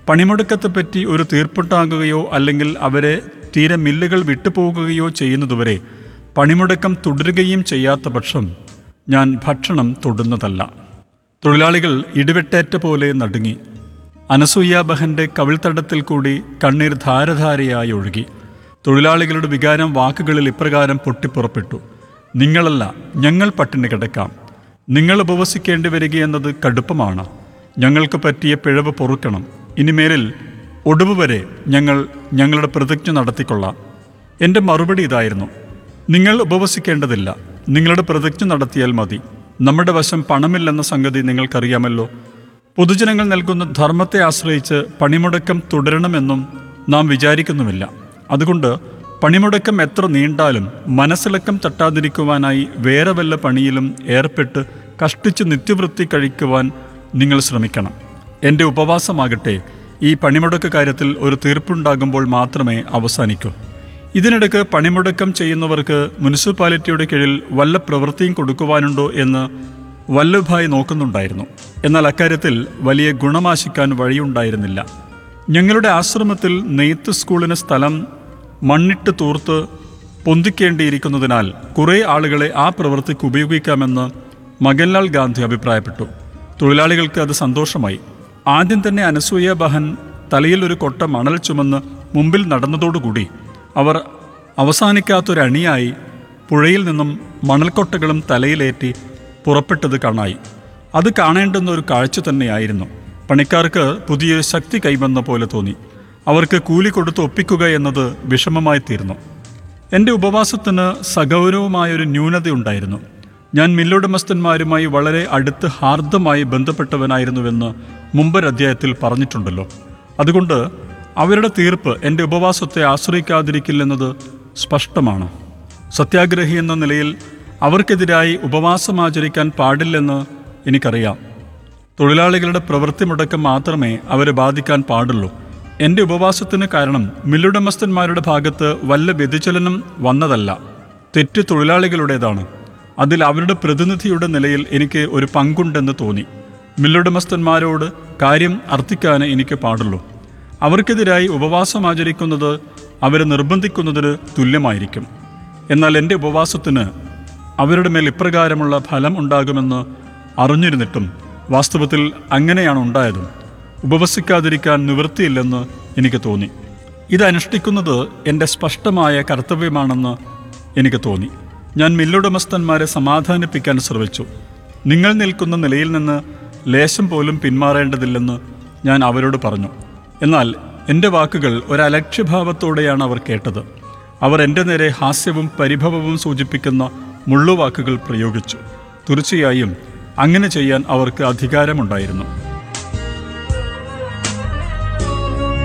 പണിമുടക്കത്തെപ്പറ്റി ഒരു തീർപ്പുണ്ടാകുകയോ അല്ലെങ്കിൽ അവരെ തീരെ മില്ലുകൾ വിട്ടുപോകുകയോ ചെയ്യുന്നതുവരെ പണിമുടക്കം തുടരുകയും ചെയ്യാത്ത പക്ഷം ഞാൻ ഭക്ഷണം തൊടുന്നതല്ല തൊഴിലാളികൾ ഇടിവെട്ടേറ്റ പോലെ നടുങ്ങി അനസൂയാബഹന്റെ കവിൾത്തടത്തിൽ കൂടി കണ്ണീർ ധാരധാരയായി ഒഴുകി തൊഴിലാളികളുടെ വികാരം വാക്കുകളിൽ ഇപ്രകാരം പൊട്ടിപ്പുറപ്പെട്ടു നിങ്ങളല്ല ഞങ്ങൾ പട്ടിണി കിടക്കാം നിങ്ങൾ ഉപവസിക്കേണ്ടി വരികയെന്നത് കടുപ്പമാണ് ഞങ്ങൾക്ക് പറ്റിയ പിഴവ് പൊറുക്കണം ഇനിമേലിൽ ഒടുവ് വരെ ഞങ്ങൾ ഞങ്ങളുടെ പ്രതിജ്ഞ നടത്തിക്കൊള്ളാം എൻ്റെ മറുപടി ഇതായിരുന്നു നിങ്ങൾ ഉപവസിക്കേണ്ടതില്ല നിങ്ങളുടെ പ്രതിജ്ഞ നടത്തിയാൽ മതി നമ്മുടെ വശം പണമില്ലെന്ന സംഗതി നിങ്ങൾക്കറിയാമല്ലോ പൊതുജനങ്ങൾ നൽകുന്ന ധർമ്മത്തെ ആശ്രയിച്ച് പണിമുടക്കം തുടരണമെന്നും നാം വിചാരിക്കുന്നുമില്ല അതുകൊണ്ട് പണിമുടക്കം എത്ര നീണ്ടാലും മനസ്സിളക്കം തട്ടാതിരിക്കുവാനായി വേറെ വല്ല പണിയിലും ഏർപ്പെട്ട് കഷ്ടിച്ച് നിത്യവൃത്തി കഴിക്കുവാൻ നിങ്ങൾ ശ്രമിക്കണം എൻ്റെ ഉപവാസമാകട്ടെ ഈ പണിമുടക്ക് കാര്യത്തിൽ ഒരു തീർപ്പുണ്ടാകുമ്പോൾ മാത്രമേ അവസാനിക്കൂ ഇതിനിടയ്ക്ക് പണിമുടക്കം ചെയ്യുന്നവർക്ക് മുനിസിപ്പാലിറ്റിയുടെ കീഴിൽ വല്ല പ്രവൃത്തിയും കൊടുക്കുവാനുണ്ടോ എന്ന് വല്ലഭായി നോക്കുന്നുണ്ടായിരുന്നു എന്നാൽ അക്കാര്യത്തിൽ വലിയ ഗുണമാശിക്കാൻ വഴിയുണ്ടായിരുന്നില്ല ഞങ്ങളുടെ ആശ്രമത്തിൽ നെയ്ത്ത് സ്കൂളിന് സ്ഥലം മണ്ണിട്ട് തൂർത്ത് പൊന്തിക്കേണ്ടിയിരിക്കുന്നതിനാൽ കുറേ ആളുകളെ ആ പ്രവൃത്തിക്ക് ഉപയോഗിക്കാമെന്ന് മകൻലാൽ ഗാന്ധി അഭിപ്രായപ്പെട്ടു തൊഴിലാളികൾക്ക് അത് സന്തോഷമായി ആദ്യം തന്നെ അനസൂയ ബഹൻ തലയിൽ ഒരു കൊട്ട മണൽ ചുമന്ന് മുമ്പിൽ നടന്നതോടുകൂടി അവർ അവസാനിക്കാത്തൊരണിയായി പുഴയിൽ നിന്നും മണൽക്കൊട്ടകളും തലയിലേറ്റി പുറപ്പെട്ടത് കാണായി അത് കാണേണ്ടുന്ന ഒരു കാഴ്ച തന്നെയായിരുന്നു പണിക്കാർക്ക് പുതിയൊരു ശക്തി കൈവന്ന പോലെ തോന്നി അവർക്ക് കൂലി കൊടുത്ത് ഒപ്പിക്കുക എന്നത് വിഷമമായി തീർന്നു എൻ്റെ ഉപവാസത്തിന് സഗൗരവമായൊരു ന്യൂനതയുണ്ടായിരുന്നു ഞാൻ മില്ലുടമസ്ഥന്മാരുമായി വളരെ അടുത്ത് ഹാർദമായി ബന്ധപ്പെട്ടവനായിരുന്നുവെന്ന് മുമ്പൊരധ്യായത്തിൽ പറഞ്ഞിട്ടുണ്ടല്ലോ അതുകൊണ്ട് അവരുടെ തീർപ്പ് എൻ്റെ ഉപവാസത്തെ ആശ്രയിക്കാതിരിക്കില്ലെന്നത് സ്പഷ്ടമാണ് സത്യാഗ്രഹി എന്ന നിലയിൽ അവർക്കെതിരായി ഉപവാസം ആചരിക്കാൻ പാടില്ലെന്ന് എനിക്കറിയാം തൊഴിലാളികളുടെ പ്രവൃത്തി മുടക്കം മാത്രമേ അവരെ ബാധിക്കാൻ പാടുള്ളൂ എൻ്റെ ഉപവാസത്തിന് കാരണം മില്ലുടമസ്ഥന്മാരുടെ ഭാഗത്ത് വല്ല വ്യതിചലനം വന്നതല്ല തെറ്റ് തൊഴിലാളികളുടേതാണ് അതിൽ അവരുടെ പ്രതിനിധിയുടെ നിലയിൽ എനിക്ക് ഒരു പങ്കുണ്ടെന്ന് തോന്നി മില്ലുടമസ്ഥന്മാരോട് കാര്യം അർത്ഥിക്കാനേ എനിക്ക് പാടുള്ളൂ അവർക്കെതിരായി ഉപവാസം ആചരിക്കുന്നത് അവരെ നിർബന്ധിക്കുന്നതിന് തുല്യമായിരിക്കും എന്നാൽ എൻ്റെ ഉപവാസത്തിന് അവരുടെ മേൽ ഇപ്രകാരമുള്ള ഫലം ഉണ്ടാകുമെന്ന് അറിഞ്ഞിരുന്നിട്ടും വാസ്തവത്തിൽ അങ്ങനെയാണ് ഉണ്ടായതും ഉപവസിക്കാതിരിക്കാൻ നിവൃത്തിയില്ലെന്ന് എനിക്ക് തോന്നി ഇത് അനുഷ്ഠിക്കുന്നത് എൻ്റെ സ്പഷ്ടമായ കർത്തവ്യമാണെന്ന് എനിക്ക് തോന്നി ഞാൻ മില്ലുടമസ്ഥന്മാരെ സമാധാനിപ്പിക്കാൻ ശ്രമിച്ചു നിങ്ങൾ നിൽക്കുന്ന നിലയിൽ നിന്ന് ലേശം പോലും പിന്മാറേണ്ടതില്ലെന്ന് ഞാൻ അവരോട് പറഞ്ഞു എന്നാൽ എൻ്റെ വാക്കുകൾ ഒരലക്ഷ്യഭാവത്തോടെയാണ് അവർ കേട്ടത് അവർ എൻ്റെ നേരെ ഹാസ്യവും പരിഭവവും സൂചിപ്പിക്കുന്ന മുള്ളുവാക്കുകൾ പ്രയോഗിച്ചു തീർച്ചയായും അങ്ങനെ ചെയ്യാൻ അവർക്ക് അധികാരമുണ്ടായിരുന്നു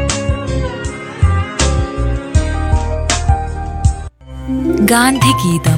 ഗാന്ധിഗീതം